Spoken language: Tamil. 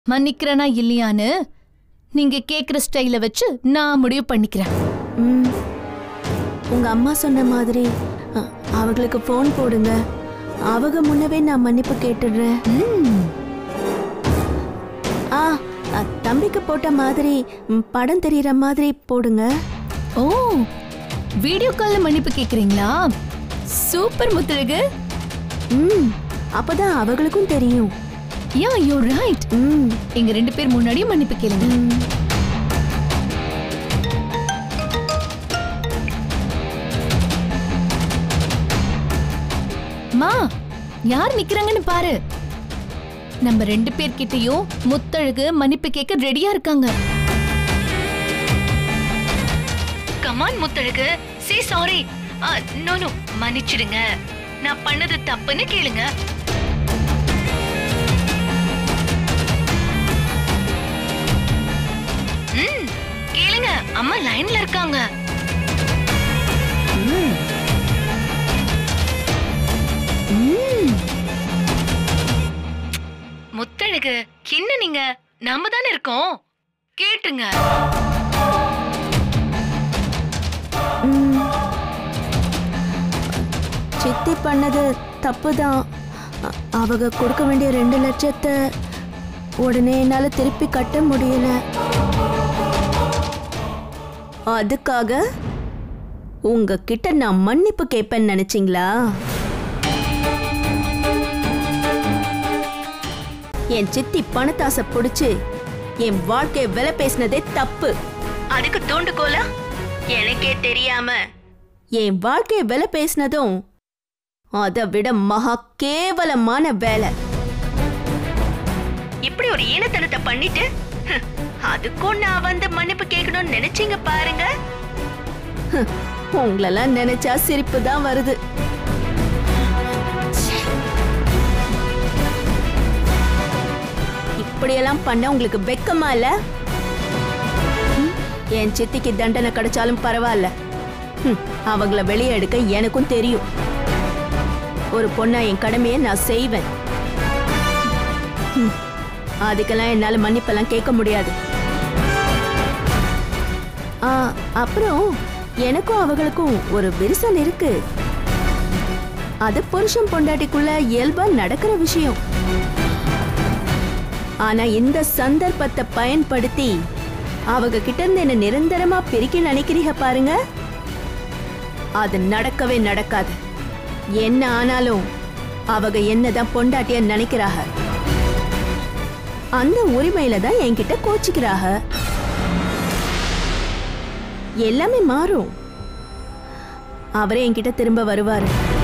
மன்னிக்கிறேனா இல்லையான்னு நீங்க கேக்குற ஸ்டைல வச்சு நான் முடிவு பண்ணிக்கிறேன் ம் உங்க அம்மா சொன்ன மாதிரி அ, அவங்களுக்கு ஃபோன் போடுங்க அவங்க முன்னவே நான் மன்னிப்பு கேட்டுடுறேன் ம், ஆ அ, தம்பிக்கு போட்ட மாதிரி ம், படம் தெரியற மாதிரி போடுங்க ஓ வீடியோ கால்ல மன்னிப்பு கேக்குறீங்களா சூப்பர் முத்தழகு ம் அப்பதான் அவங்களுக்கும் தெரியும் யா யூ ரைட் ம் எங்க ரெண்டு பேர் முன்னாடியும் மன்னிப்பு கேளுங்க ம். மா யார் நிக்கிறாங்கன்னு பாரு நம்ம ரெண்டு பேர்கிட்டயும் முத்தழகு மன்னிப்பு கேட்க ரெடியா இருக்காங்க கமான் முத்தழகு சே சாரி நோ நோ மன்னிச்சிடுங்க நான் பண்ணது தப்புன்னு கேளுங்க ம் கேளுங்க அம்மா லைன்ல இருக்காங்க ம் ம். முத்தழகு என்ன நீங்க நாம தானே இருக்கோம் கேட்டுங்க ம். சித்தி பண்ணது தப்பு தான் அவங்க கொடுக்க வேண்டிய ரெண்டு லட்சத்தை உடனே என்னால திருப்பி கட்ட முடியல அதுக்காக உங்ககிட்ட நான் மன்னிப்பு கேட்பேன்னு நினைச்சீங்களா என் சித்தி பணத்தாசை புடிச்சு என் வாழ்க்கைய விலை பேசினதே தப்பு அதுக்கு தூண்டுகோலா எனக்கே தெரியாம என் வாழ்க்கைய விலை பேசினதும் அதை விட மகா கேவலமான வேலை இப்படி ஒரு ஈனத்தனத்தை பண்ணிட்டு ஹ், அதுக்கும் நான் வந்து மன்னிப்பு கேட்கணும்னு நினைச்சீங்க பாருங்க ஹ், உங்களெல்லாம் நினைச்சா சிரிப்பு தான் வருது இப்படியெல்லாம் பண்ண உங்களுக்கு வெக்கமா இல்ல ம், என் சித்திக்கு தண்டனை கிடைச்சாலும் பரவாயில்ல ம், அவங்கள வெளியே எடுக்க எனக்கும் தெரியும் ஒரு பொண்ணா என் கடமையை நான் செய்வேன் ம், அதுக்கெல்லாம் என்னால மன்னிப்பெல்லாம் கேட்க முடியாது ஆ, அப்புறம் எனக்கும் அவங்களுக்கும் ஒரு விரிசல் இருக்கு அது புருஷன் பொண்டாட்டிக்குள்ள இயல்பா நடக்கிற விஷயம் ஆனா இந்த சந்தர்ப்பத்தை பயன்படுத்தி அவங்க கிட்ட இருந்து என்ன நிரந்தரமா பிரிக்க நினைக்கிறீங்க பாருங்க அது நடக்கவே நடக்காது என்ன ஆனாலும் அவங்க என்னதான் பொண்டாட்டியா நினைக்கிறாங்க அந்த உரிமையில தான் என்கிட்ட கோச்சிக்கிறாங்க எல்லாமே மாறும் அவரே என்கிட்ட திரும்ப வருவாரு